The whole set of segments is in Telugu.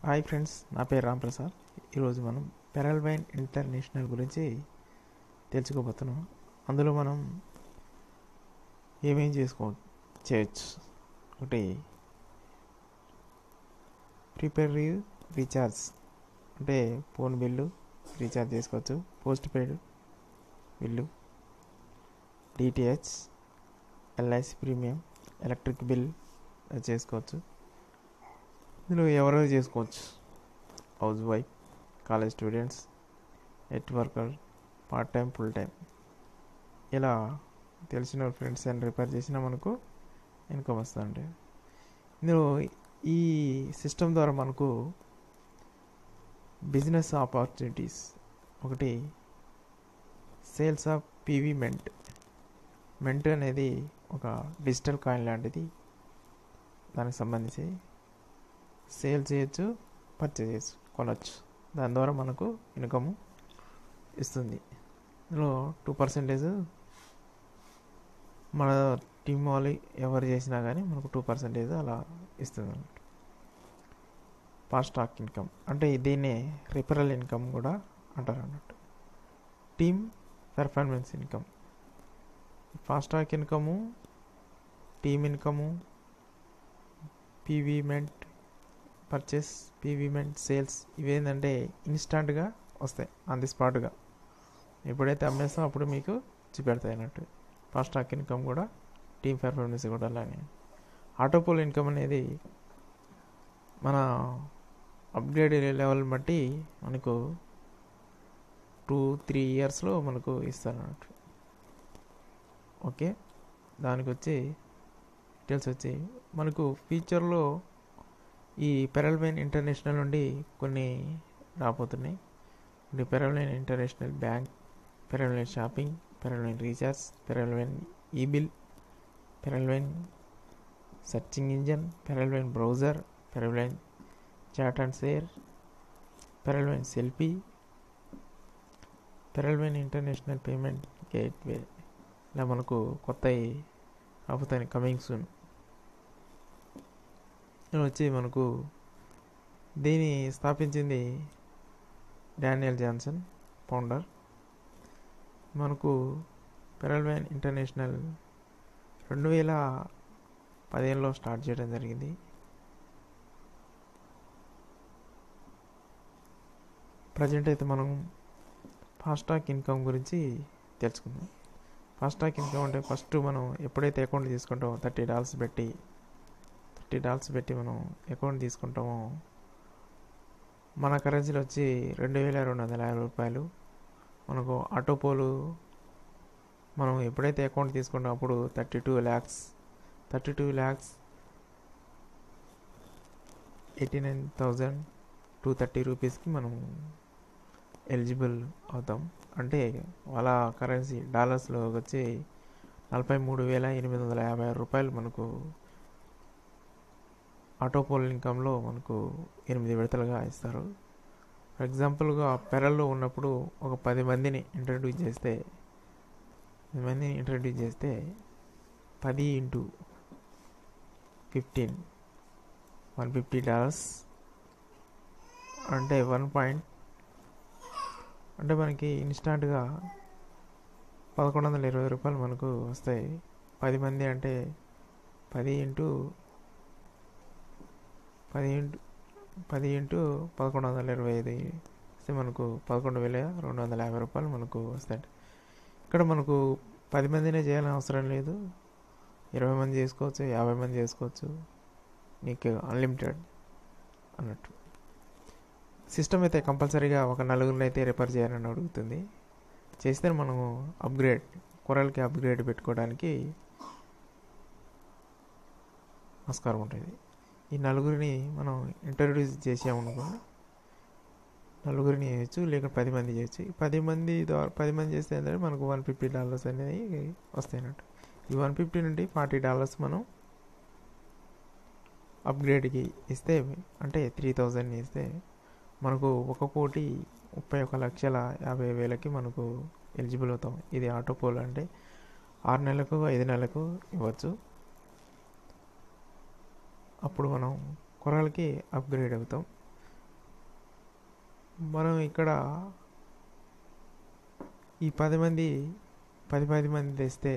హాయ్ ఫ్రెండ్స్ నా పేరు రాంప్రసాద్ ఈరోజు మనం పెరల్వైన్ ఇంటర్నేషనల్ గురించి తెలుసుకోబోతున్నాం అందులో మనం ఏమేం చేసుకో చేయొచ్చు ఒకటి ప్రిపేర్ రీఛార్జ్ అంటే ఫోన్ బిల్లు రీఛార్జ్ చేసుకోవచ్చు postpaid bill DTH LIC premium electric bill చేసుకోవచ్చు ఇందులో ఎవరెవరు చేసుకోవచ్చు housewife college students net worker part time full time ఇలా తెలిసిన ఫ్రెండ్స్ అని రిపేర్ చేసినా మనకు ఇన్కమ్ వస్తుందండి ఇందులో ఈ సిస్టమ్ ద్వారా మనకు బిజినెస్ ఆపర్చునిటీస్ ఒకటి సేల్స్ ఆఫ్ పీవీ మెంట్ మెంట్ అనేది ఒక డిజిటల్ కాయిన్ లాంటిది దానికి సంబంధించి సేల్ చేయొచ్చు పర్చేజ్ చేయొచ్చు కొనవచ్చు దాని ద్వారా మనకు ఇన్కమ్ ఇస్తుంది ఇందులో టూ పర్సెంటేజ్ మన టీం వాళ్ళు ఎవరు చేసినా కానీ మనకు టూ పర్సెంటేజ్ అలా ఇస్తుంది అన్నమాట ఫాస్ట్ స్టాక్ ఇన్కమ్ అంటే దీన్నే రిఫరల్ ఇన్కమ్ కూడా అంటారు అన్నట్టు team performance income fast stock income team income పీవీమెంట్ పర్చేస్ పీవీమెంట్ సేల్స్ ఇవేంటంటే ఇన్స్టాంట్గా వస్తాయి ఆన్ ది స్పాట్గా ఎప్పుడైతే అమ్మేస్తామో అప్పుడు మీకు చూపెడతాయి అన్నట్టు ఫాస్ట్ స్టాక్ ఇన్కమ్ కూడా టీమ్ పెర్ఫార్మెన్స్ కూడా అలానే ఆటోపోల్ ఇన్కమ్ అనేది మన అప్గ్రేడ్ లెవెల్ బట్టి మనకు టూ త్రీ ఇయర్స్లో మనకు ఇస్తారు అన్నట్టు ఓకే దానికి వచ్చి డీటెయిల్స్ వచ్చి మనకు ఫ్యూచర్లో ఈ పెరల్వైన్ ఇంటర్నేషనల్ నుండి కొన్ని రాబోతున్నాయి అంటే Pearlvine international bank Pearlvine shopping Pearlvine recharge Pearlvine e bill Pearlvine searching engine Pearlvine browser Pearlvine chat and share Pearlvine selfie Pearlvine international payment gateway ఇలా మనకు కొత్త రాబోతాయి కమింగ్ సూన్ వచ్చి మనకు దీన్ని స్థాపించింది డానియల్ జాన్సన్ ఫౌండర్ మనకు పెరల్వైన్ ఇంటర్నేషనల్ రెండు వేల పదిహేనులో స్టార్ట్ చేయడం జరిగింది ప్రజెంట్ అయితే మనం ఫాస్టాక్ ఇన్కమ్ గురించి తెలుసుకుందాం ఫాస్టాక్ ఇన్కమ్ అంటే ఫస్ట్ మనం ఎప్పుడైతే అకౌంట్ తీసుకుంటామో థర్టీ డాలర్స్ పెట్టి థర్టీ డాలర్స్ పెట్టి మనం అకౌంట్ తీసుకుంటామో మన కరెన్సీలో వచ్చి రెండు వేల రెండు వందల యాభై రూపాయలు మనకు ఆటోపోలు మనం ఎప్పుడైతే అకౌంట్ తీసుకుంటామో అప్పుడు thirty two lakhs thirty two lakhs eighty nine thousand two thirty రూపీస్కి మనం ఎలిజిబుల్ అవుతాం అంటే వాళ్ళ కరెన్సీ డాలర్స్లో వచ్చి నలభై మూడు వేల ఎనిమిది వందల యాభై ఆరు రూపాయలు మనకు ఆటోపోల్ ఇన్కంలో మనకు ఎనిమిది విడతలుగా ఇస్తారు ఫర్ ఎగ్జాంపుల్గా పెరల్లో ఉన్నప్పుడు ఒక పది మందిని ఇంట్రడ్యూస్ చేస్తే పది మందిని ఇంట్రడ్యూస్ చేస్తే పది into fifteen one fifty dollars అంటే వన్ పాయింట్ అంటే మనకి ఇన్స్టాంట్గా పదకొండు వందల ఇరవై రూపాయలు మనకు వస్తాయి పది మంది అంటే పది ఇంటూ పది ఇంటూ పది ఇంటూ పదకొండు వందల ఇరవై ఐదు ఇస్తే మనకు పదకొండు వేల రెండు వందల యాభై రూపాయలు మనకు వస్తాయి ఇక్కడ మనకు పది మందినే చేయాలని అవసరం లేదు ఇరవై మంది చేసుకోవచ్చు యాభై మంది చేసుకోవచ్చు నీకు అన్లిమిటెడ్ అన్నట్టు సిస్టమ్ అయితే కంపల్సరీగా ఒక నలుగురిని అయితే రిపేర్ చేయాలని అడుగుతుంది చేస్తే మనము అప్గ్రేడ్ కొరల్కి అప్గ్రేడ్ పెట్టుకోవడానికి ఆస్కారం ఉంటుంది ఈ నలుగురిని మనం ఇంట్రడ్యూస్ చేసామనుకో నలుగురిని చేయొచ్చు లేక పది మంది చేయొచ్చు పది మంది ద్వారా పది మంది చేస్తే ఏంటంటే మనకు వన్ ఫిఫ్టీ డాలర్స్ అనేవి వస్తాయి అన్నట్టు ఈ వన్ ఫిఫ్టీ నుండి ఫార్టీ డాలర్స్ మనం అప్గ్రేడ్కి ఇస్తే అంటే త్రీ థౌజండ్ ఇస్తే మనకు ఒక కోటి ముప్పై ఒక లక్షల యాభై వేలకి మనకు ఎలిజిబుల్ అవుతాం ఇది ఆటోపోల్ అంటే ఆరు నెలలకు ఐదు నెలలకు ఇవ్వచ్చు అప్పుడు మనం కొరలకి అప్గ్రేడ్ అవుతాం మనం ఇక్కడ ఈ పది మంది పది పది మంది తెస్తే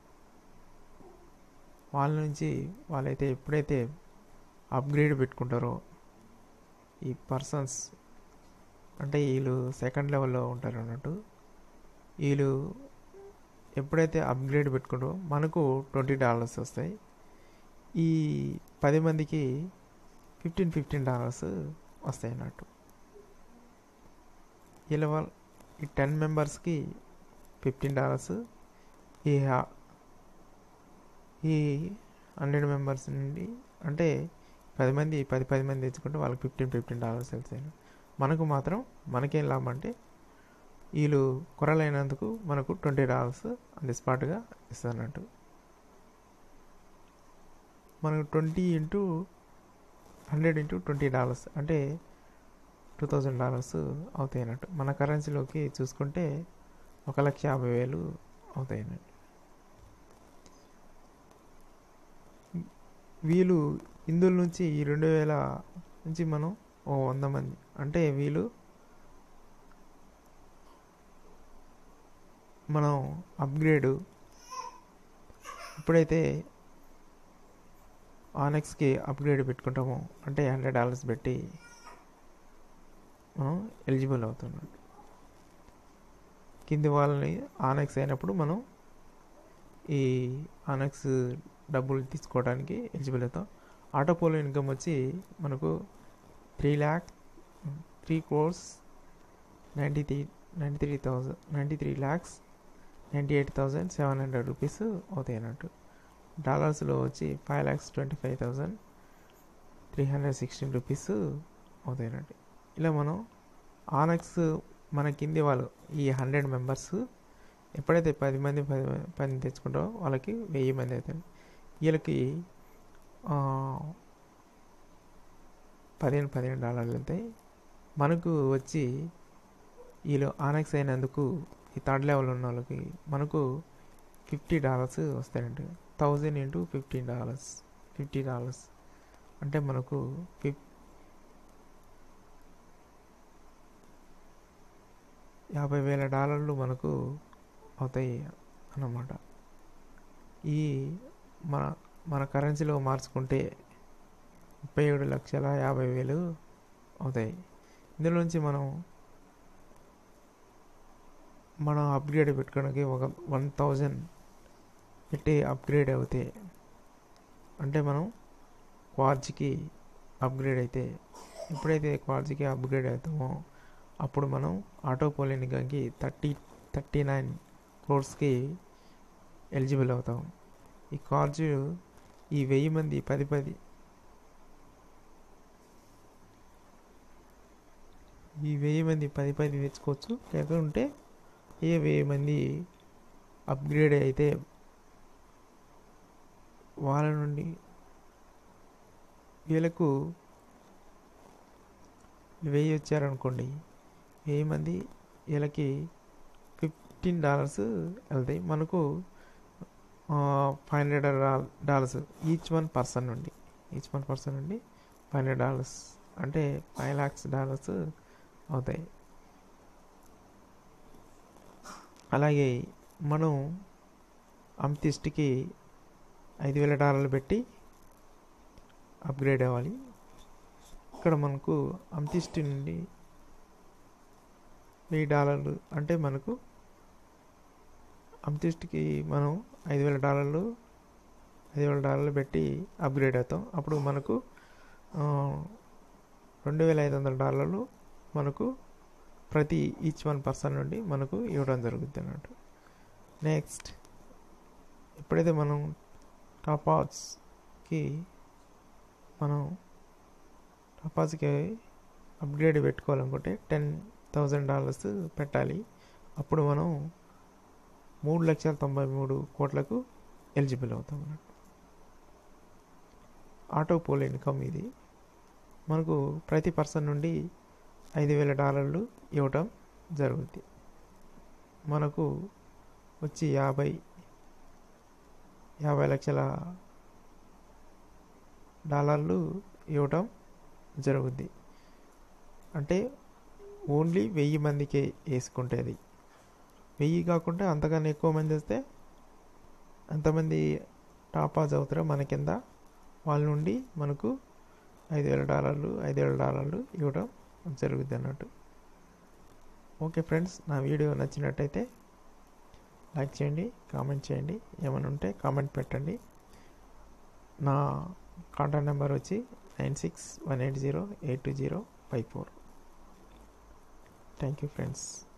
వాళ్ళ నుంచి వాళ్ళైతే ఎప్పుడైతే అప్గ్రేడ్ పెట్టుకుంటారో ఈ పర్సన్స్ అంటే వీళ్ళు సెకండ్ లెవెల్లో ఉంటారు అన్నట్టు వీళ్ళు ఎప్పుడైతే అప్గ్రేడ్ పెట్టుకుంటారో మనకు ట్వంటీ డాలర్స్ వస్తాయి ఈ పది మందికి ఫిఫ్టీన్ ఫిఫ్టీన్ డాలర్స్ వస్తాయి అన్నట్టు ఇలా వాళ్ళ ఈ టెన్ మెంబర్స్కి ఫిఫ్టీన్ డాలర్స్ ఈ హా- ఈ హండ్రెడ్ మెంబర్స్ నుండి అంటే పది మంది పది పది మంది తెచ్చుకుంటే వాళ్ళకి ఫిఫ్టీన్ ఫిఫ్టీన్ డాలర్స్ వెళ్తాయి మనకు మాత్రం మనకేం లాభం అంటే వీళ్ళు కొరలైనందుకు మనకు ట్వంటీ డాలర్స్ అంది స్పాట్గా ఇస్తున్నట్టు మనకు twenty into hundred into twenty dollars అంటే టూ థౌజండ్ డాలర్స్ అవుతాయి అన్నట్టు మన కరెన్సీలోకి చూసుకుంటే ఒక లక్ష యాభై వేలు అవుతాయి అన్నట్టు వీళ్ళు ఇందులో నుంచి ఈ రెండు వేల నుంచి మనం ఓ వంద మంది అంటే వీళ్ళు మనం అప్గ్రేడ్ ఎప్పుడైతే ఆనెక్స్కి అప్గ్రేడ్ పెట్టుకుంటామో అంటే హండ్రెడ్ డాలర్స్ పెట్టి మనం ఎలిజిబుల్ అవుతున్నాం కింది వాళ్ళని ఆనెక్స్ అయినప్పుడు మనం ఈ ఆనెక్స్ డబ్బులు తీసుకోవడానికి ఎలిజిబుల్ అవుతాం ఆటో పోలో ఇన్కమ్ వచ్చి మనకు three lakh three crores ninety three ninety three thousand ninety three lakhs ninety eight thousand seven hundred rupees అవుతాయి అన్నట్టు డాలర్స్లో వచ్చి five lakhs twenty five thousand three hundred sixteen rupees అవుతాయి అన్నట్టు ఇలా మనం ఆనెక్స్ మన కింది వాళ్ళు ఈ హండ్రెడ్ మెంబర్స్ ఎప్పుడైతే పది మంది పది పని తెచ్చుకుంటారో వాళ్ళకి వెయ్యి మంది అవుతారు వీళ్ళకి ఆ, పదిహేను పదిహేను డాలర్లు వెళ్తాయి మనకు వచ్చి వీళ్ళు ఆనెక్స్ అయినందుకు ఈ థర్డ్ లెవెల్ ఉన్న వాళ్ళకి మనకు ఫిఫ్టీ డాలర్స్ వస్తాయండి thousand into fifteen dollars fifty dollars అంటే మనకు ఫిఫ్ యాభై వేల డాలర్లు మనకు అవుతాయి అన్నమాట ఈ మన మన కరెన్సీలో మార్చుకుంటే ముప్పై ఏడు లక్షల యాభై వేలు అవుతాయి ఇందులో నుంచి మనం మనం అప్గ్రేడ్ పెట్టుకోవడానికి ఒక వన్ థౌజండ్ పెట్టి అప్గ్రేడ్ అవుతే అంటే మనం క్వార్జ్కి అప్గ్రేడ్ అయితే ఎప్పుడైతే క్వార్జ్కి అప్గ్రేడ్ అవుతామో అప్పుడు మనం ఆటో పోలినికాకి థర్టీ థర్టీ నైన్ క్రోర్స్కి ఎలిజిబుల్ అవుతాం ఈ కార్జ్ ఈ వెయ్యి మంది పది పది ఈ వెయ్యి మంది పది పది తెచ్చుకోవచ్చు లేకుంటే ఏ వెయ్యి మంది అప్గ్రేడ్ అయితే వాళ్ళ నుండి వీళ్ళకు వెయ్యి వచ్చారనుకోండి వెయ్యి మంది వీళ్ళకి ఫిఫ్టీన్ డాలర్స్ వెళ్తాయి మనకు five hundred dollars each one person నుండి ఈచ్ వన్ పర్సన్ నుండి ఫైవ్ హండ్రెడ్ డాలర్స్ అంటే ఫైవ్ ల్యాక్స్ డాలర్స్ అవుతాయి అలాగే మనం అమ్తిస్ట్కి ఐదు వేల డాలర్లు పెట్టి అప్గ్రేడ్ అవ్వాలి ఇక్కడ మనకు అమ్తిస్ట్ నుండి వెయ్యి డాలర్లు అంటే మనకు అమ్తిస్ట్కి మనం ఐదు వేల డాలర్లు ఐదు వేల డాలర్లు పెట్టి అప్గ్రేడ్ అవుతాం అప్పుడు మనకు ఆ, రెండు వేల ఐదు వందల డాలర్లు మనకు ప్రతి ఈచ్ వన్ పర్సన్ నుండి మనకు ఇవ్వడం జరుగుతుంది అన్నట్టు నెక్స్ట్ ఎప్పుడైతే మనం టాప్ కి మనం టాప్ కి అప్గ్రేడ్ పెట్టుకోవాలనుకుంటే టెన్ థౌజండ్ డాలర్స్ పెట్టాలి అప్పుడు మనం మూడు లక్షల తొంభై మూడు కోట్లకు ఎలిజిబుల్ అవుతాం అన్నట్టు ఆటో పోల్ ఇన్కమ్ ఇది మనకు ప్రతి పర్సన్ నుండి ఐదు వేల డాలర్లు ఇవ్వటం జరుగుద్ది మనకు వచ్చి యాభై యాభై లక్షల డాలర్లు ఇవ్వటం జరుగుద్ది అంటే ఓన్లీ వెయ్యి మందికి వేసుకుంటే అది వెయ్యి కాకుండా అంతకన్నా ఎక్కువ మంది వస్తే ఎంతమంది టాప్ పాస్ అవుతారో మన కింద వాళ్ళ నుండి మనకు ఐదు వేల డాలర్లు ఐదు వేల డాలర్లు ఇవ్వడం జరుగుద్ది అన్నట్టు ఓకే ఫ్రెండ్స్ నా వీడియో నచ్చినట్టయితే లైక్ చేయండి కామెంట్ చేయండి ఏమైనా ఉంటే కామెంట్ పెట్టండి నా కాంటాక్ట్ నెంబర్ వచ్చి nine six one eight zero eight two zero five four thank you friends